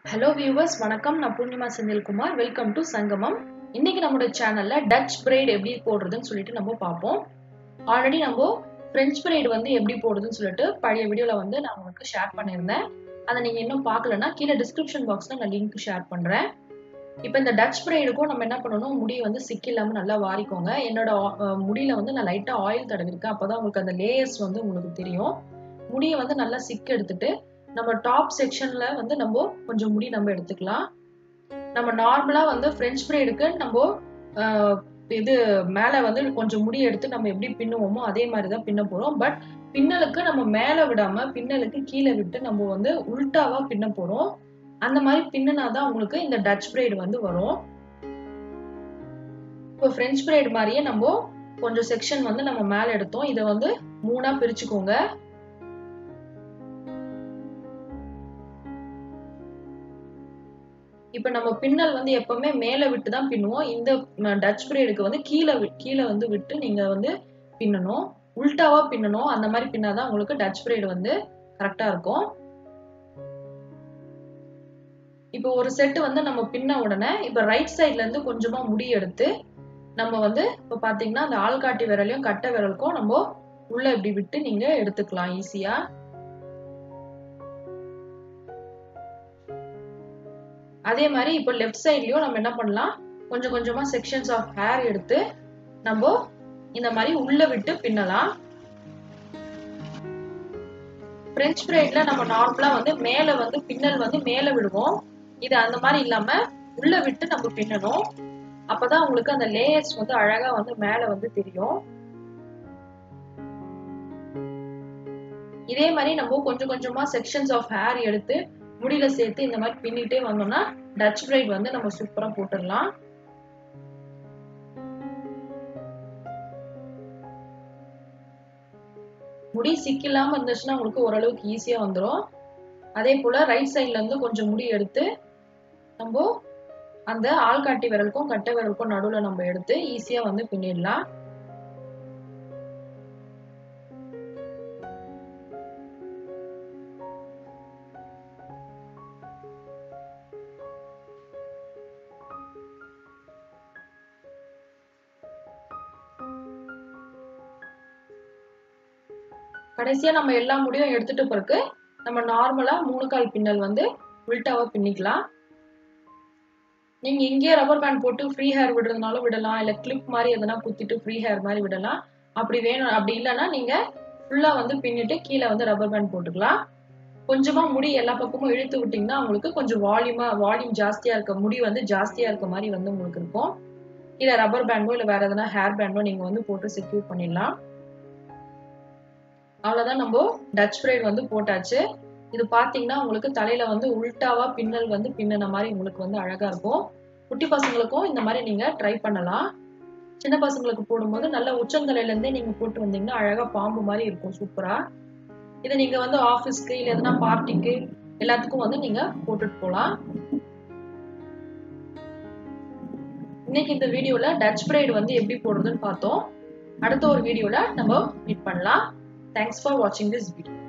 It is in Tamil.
ஹலோ வியூவர்ஸ் வணக்கம் நான் பூர்ணிமா செந்தில்குமார் வெல்கம் டு சங்கமம் இன்னைக்கு நம்மளோட சேனல்ல டச் பிரைட் எப்படி போடுறதுன்னு சொல்லிட்டு நம்ம பார்ப்போம் ஆல்ரெடி நம்ம பிரெஞ்ச் பிரைட் வந்து எப்படி போடுறதுன்னு சொல்லிட்டு பழைய வீடியோல வந்து நான் உங்களுக்கு ஷேர் பண்ணியிருந்தேன் அதை நீங்க இன்னும் பார்க்கலன்னா கீழே டிஸ்கிரிப்ஷன் பாக்ஸ்ல நான் லிங்க் ஷேர் பண்றேன் இப்போ இந்த டச் பிரைடுக்கும் நம்ம என்ன பண்ணணும் முடி வந்து சிக் இல்லாம நல்லா வாரிக்கோங்க என்னோட அஹ், முடியில வந்து நான் லைட்டா ஆயில் தடவிருக்கேன் அப்பதான் உங்களுக்கு அந்த லேயர்ஸ் வந்து உங்களுக்கு தெரியும் முடியை வந்து நல்லா சிக் எடுத்துட்டு நம்ம டாப் செக்ஷன்ல வந்து நம்ம கொஞ்சம் முடி நம்ம எடுத்துக்கலாம் நம்ம நார்மலா வந்து ஃப்ரெஞ்ச் ஃப்ரைடுக்கு நம்ம ஆஹ், இது மேல வந்து கொஞ்சம் முடி எடுத்து நம்ம எப்படி பின்னுவோமோ அதே மாதிரி தான் பின்ன போறோம் பட் பின்னலுக்கு நம்ம மேல விடாம பின்னலுக்கு கீழே விட்டு நம்ம வந்து உல்டாவா பின்ன போறோம் அந்த மாதிரி பின்னுனாதான் உங்களுக்கு இந்த டச் பிரைடு வந்து வரும் இப்போ ஃப்ரெஞ்ச் பிரைடு மாதிரியே நம்ம கொஞ்சம் செக்ஷன் வந்து நம்ம மேல எடுத்தோம் இதை வந்து மூணா பிரிச்சுக்கோங்க இப்ப நம்ம பின்னல் வந்து எப்பவுமே மேல விட்டு தான் பின்னுவோம் இந்த டச் பிரைடுக்கு வந்து கீழே வி- கீழே வந்து விட்டு நீங்க வந்து பின்னணும் உல்டாவா பின்னணும் அந்த மாதிரி பின்னாதான் உங்களுக்கு டச் பிரைடு வந்து கரெக்டா இருக்கும் இப்போ ஒரு செட் வந்து நம்ம பின்ன உடனே இப்ப ரைட் சைட்ல இருந்து கொஞ்சமா முடி எடுத்து நம்ம வந்து இப்ப பாத்தீங்கன்னா அந்த ஆள்காட்டி விரலையும் கட்டை விரலுக்கும் நம்ம உள்ள இப்படி விட்டு நீங்க எடுத்துக்கலாம் ஈஸியா அதே மாதிரி இப்போ லெஃப்ட் சைட்லயும் நம்ம என்ன பண்ணலாம் கொஞ்சம் கொஞ்சமா செக்ஷன்ஸ் ஆஃப் ஹேர் எடுத்து நம்ம இந்த மாதிரி உள்ள விட்டு பின்னலாம் பிரெஞ்ச் பிரைட்ல நம்ம நார்மலா வந்து மேல வந்து பின்னல் வந்து மேல விடுவோம் இது அந்த மாதிரி இல்லாம உள்ள விட்டு நம்ம பின்னணும் அப்பதான் உங்களுக்கு அந்த லேயர்ஸ் வந்து அழகா வந்து மேல வந்து தெரியும் இதே மாதிரி நம்ம கொஞ்சம் கொஞ்சமா செக்ஷன்ஸ் ஆஃப் ஹேர் எடுத்து முடியில சேர்த்து இந்த மாதிரி பின்னிட்டே வந்தோம்னா டச் பிரைட் வந்து நம்ம சூப்பரா போட்டுடலாம் முடி சிக்கில்லாம இருந்துச்சுன்னா உங்களுக்கு ஓரளவுக்கு ஈஸியா வந்துடும் அதே போல ரைட் சைட்ல இருந்து கொஞ்சம் முடி எடுத்து நம்ம அந்த ஆள்காட்டி விரலுக்கும் கட்டை விரலுக்கும் நடுவுல நம்ம எடுத்து ஈஸியா வந்து பின்னிடலாம் கடைசியா நம்ம எல்லா முடியும் எடுத்துட்டு பிறகு நம்ம நார்மலா மூணு கால் பின்னல் வந்து உல்டாவா பின்னிக்கலாம் நீங்க இங்கேயே ரப்பர் பேண்ட் போட்டு ஃப்ரீ ஹேர் விடுறதுனாலும் விடலாம் இல்ல கிளிப் மாதிரி எதனா குத்திட்டு ஃப்ரீ ஹேர் மாதிரி விடலாம் அப்படி வேணும் அப்படி இல்லைன்னா நீங்க ஃபுல்லா வந்து பின்னிட்டு கீழே வந்து ரப்பர் பேண்ட் போட்டுக்கலாம் கொஞ்சமா முடி எல்லா பக்கமும் இழுத்து விட்டீங்கன்னா உங்களுக்கு கொஞ்சம் வால்யூமா வால்யூம் ஜாஸ்தியா இருக்க முடி வந்து ஜாஸ்தியா இருக்க மாதிரி வந்து உங்களுக்கு இருக்கும் இல்ல ரப்பர் பேண்டோ இல்ல வேற எதனா ஹேர் பேண்டோ நீங்க வந்து போட்டு செக்யூர் பண்ணிடலாம் அவ்வளவுதான் நம்ம டச் பிரைட் வந்து போட்டாச்சு இது பாத்தீங்கன்னா உங்களுக்கு தலையில வந்து உல்டாவா பின்னல் வந்து பின்னின மாதிரி உங்களுக்கு வந்து அழகா இருக்கும் குட்டி பசங்களுக்கும் இந்த மாதிரி நீங்க ட்ரை பண்ணலாம் சின்ன பசங்களுக்கு போடும்போது நல்ல உச்சந்தலையில இருந்தே நீங்க போட்டு வந்தீங்கன்னா அழகா பாம்பு மாதிரி இருக்கும் சூப்பரா இதை நீங்க வந்து ஆபீஸ்க்கு இல்ல எதனா பார்ட்டிக்கு எல்லாத்துக்கும் வந்து நீங்க போட்டுட்டு போலாம் இன்னைக்கு இந்த வீடியோல டச் பிரைடு வந்து எப்படி போடுறதுன்னு பார்த்தோம் அடுத்த ஒரு வீடியோல நம்ம மீட் பண்ணலாம் தேங்க்ஸ் ஃபார் வாட்சிங் திஸ் வீடியோ